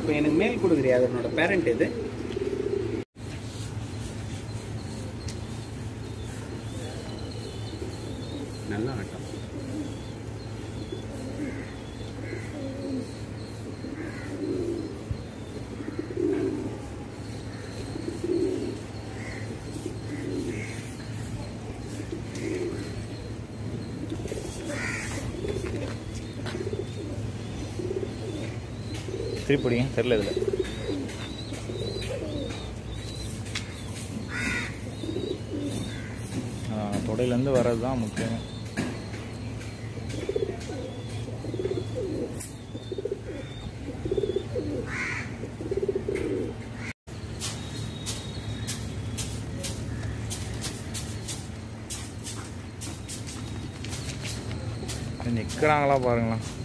இப்போ எனக்கு மேல் கொடுக்குறியா அதனோட பேரண்ட் இது நல்ல ஆட்டம் திருப்பிடிங்க தெரில இதில் தொடையிலேருந்து வர்றது தான் முக்கியம் நிற்கிறாங்களா பாருங்களேன்